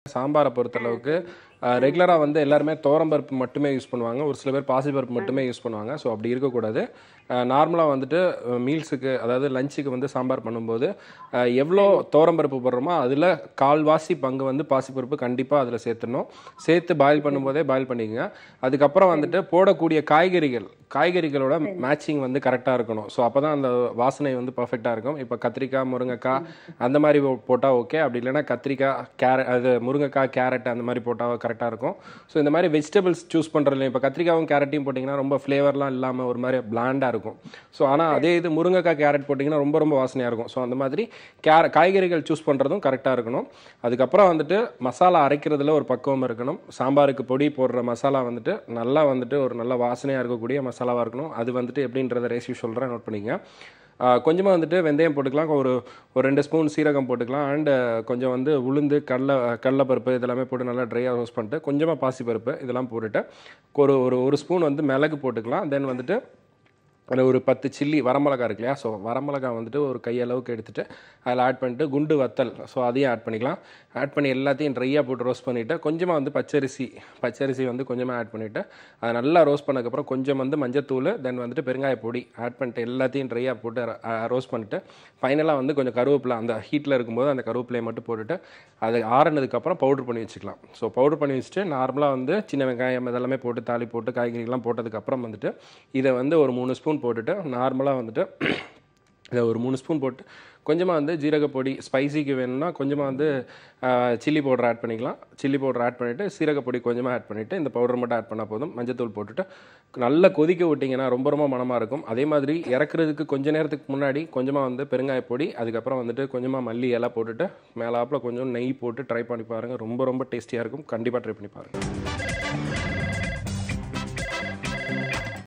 சாம்பாரை பொறுத்தளவுக்கு ரெகுலராக வந்து எல்லாருமே துவரம்பருப்பு மட்டுமே யூஸ் பண்ணுவாங்க ஒரு சில பேர் பாசிப்பருப்பு மட்டுமே யூஸ் பண்ணுவாங்க ஸோ அப்படி இருக்கக்கூடாது நார்மலாக வந்துட்டு மீல்ஸுக்கு அதாவது லஞ்சுக்கு வந்து சாம்பார் பண்ணும்போது அஹ், எவ்வளோ துவரம்பருப்பு போடுறோமோ அதில் கால்வாசி பங்கு வந்து பாசிப்பருப்பு கண்டிப்பாக அதில் சேர்த்துடணும் சேர்த்து பாயில் பண்ணும்போதே பாயில் பண்ணிக்கங்க அதுக்கப்புறம் வந்துட்டு போடக்கூடிய காய்கறிகள் காய்கறிகளோட மேட்சிங் வந்து கரெக்டாக இருக்கணும் ஸோ அப்போ தான் அந்த வாசனை வந்து பர்ஃபெக்டாக இருக்கும் இப்போ கத்திரிக்காய் முருங்கைக்காய் அந்த மாதிரி போட்டால் ஓகே அப்படி இல்லைன்னா கத்திரிக்காய் கேரட் அது முருங்கைக்காய் கேரட் அந்த மாதிரி போட்டால் கரெக்டாக இருக்கும் ஸோ இந்த மாதிரி வெஜிடபிள்ஸ் சூஸ் பண்ணுறதுல இப்போ கத்திரிக்காயும் கேரட்டையும் போட்டிங்கன்னா ரொம்ப ஃப்ளேவர்லாம் இல்லாமல் ஒரு மாதிரி பிளாண்டாக இருக்கும் ஸோ ஆனால் அதே இது முருங்கைக்காய் கேரட் போட்டிங்கன்னா ரொம்ப ரொம்ப வாசனையாக இருக்கும் ஸோ அந்த மாதிரி கேர காய்கறிகள் சூஸ் பண்ணுறதும் கரெக்டாக இருக்கணும் அதுக்கப்புறம் வந்துட்டு மசாலா அரைக்கிறதுல ஒரு பக்குவம் இருக்கணும் சாம்பாருக்கு பொடி போடுற மசாலா வந்துட்டு நல்லா வந்துட்டு ஒரு நல்ல வாசனையாக இருக்கக்கூடிய மசாலாவாக இருக்கணும் அது வந்துட்டு எப்படின்றத ரேசியூ சொல்கிறேன் நோட் பண்ணிங்க கொஞ்சமாக வந்துட்டு வெந்தயம் போட்டுக்கலாம் ஒரு ஒரு ரெண்டு ஸ்பூன் சீரகம் போட்டுக்கலாம் அண்டு கொஞ்சம் வந்து உளுந்து கடலை கடலைப்பருப்பு இதெல்லாமே போட்டு நல்லா ட்ரையாக ரோஸ்ட் பண்ணிட்டு கொஞ்சமாக பாசிப்பருப்பு இதெல்லாம் போட்டுட்டு ஒரு ஒரு ஒரு ஸ்பூன் வந்து மிளகு போட்டுக்கலாம் தென் வந்துட்டு அதில் ஒரு பத்து சில்லி வரமிளகா இருக்கு இல்லையா ஸோ வரமிளகா வந்துட்டு ஒரு கையளவுக்கு எடுத்துட்டு அதில் ஆட் பண்ணிட்டு குண்டு வத்தல் ஸோ அதையும் ஆட் பண்ணிக்கலாம் ஆட் பண்ணி எல்லாத்தையும் ட்ரையாக போட்டு ரோஸ்ட் பண்ணிவிட்டு கொஞ்சமாக வந்து பச்சரிசி பச்சரிசி வந்து கொஞ்சமாக ஆட் பண்ணிவிட்டு அதை நல்லா ரோஸ்ட் பண்ணதுக்கப்புறம் கொஞ்சம் வந்து மஞ்சத்தூள் தென் வந்துட்டு பெருங்காய பொடி ஆட் பண்ணிட்டு எல்லாத்தையும் ட்ரையாக போட்டு ரோஸ்ட் பண்ணிட்டு ஃபைனலாக வந்து கொஞ்சம் கருவேப்பிலை அந்த ஹீட்டில் இருக்கும்போது அந்த கருவேப்பிலையை மட்டும் போட்டுட்டு அது ஆறுனதுக்கப்புறம் பவுடர் பண்ணி வச்சுக்கலாம் ஸோ பவுடர் பண்ணி வச்சுட்டு நார்மலாக வந்து சின்ன வெங்காயம் இதெல்லாமே போட்டு தாளி போட்டு காய்கறிகள்லாம் போட்டதுக்கப்புறம் வந்துட்டு இதை வந்து ஒரு மூணு ஸ்பூன் போட்டுட்டு நார்மலாக வந்துட்டு இதை ஒரு மூணு ஸ்பூன் போட்டு கொஞ்சமாக வந்து ஜீரக பொடி ஸ்பைசிக்கு வேணும்னா கொஞ்சமாக வந்து சில்லி பவுடர் ஆட் பண்ணிக்கலாம் சில்லி பவுடர் ஆட் பண்ணிவிட்டு சீரக பொடி கொஞ்சமாக ஆட் பண்ணிவிட்டு இந்த பவுடர் மட்டும் ஆட் பண்ணால் போதும் மஞ்சத்தூள் போட்டுட்டு நல்லா கொதிக்க விட்டிங்கன்னா ரொம்ப ரொம்ப மனமாக இருக்கும் அதே மாதிரி இறக்குறதுக்கு கொஞ்ச நேரத்துக்கு முன்னாடி கொஞ்சமாக வந்து பெருங்காய பொடி அதுக்கப்புறம் வந்துட்டு கொஞ்சமாக மல்லி இலை போட்டுட்டு மேலாப்பில் கொஞ்சம் நெய் போட்டு ட்ரை பண்ணி பாருங்கள் ரொம்ப ரொம்ப டேஸ்டியாக இருக்கும் கண்டிப்பாக ட்ரை பண்ணி பாருங்கள்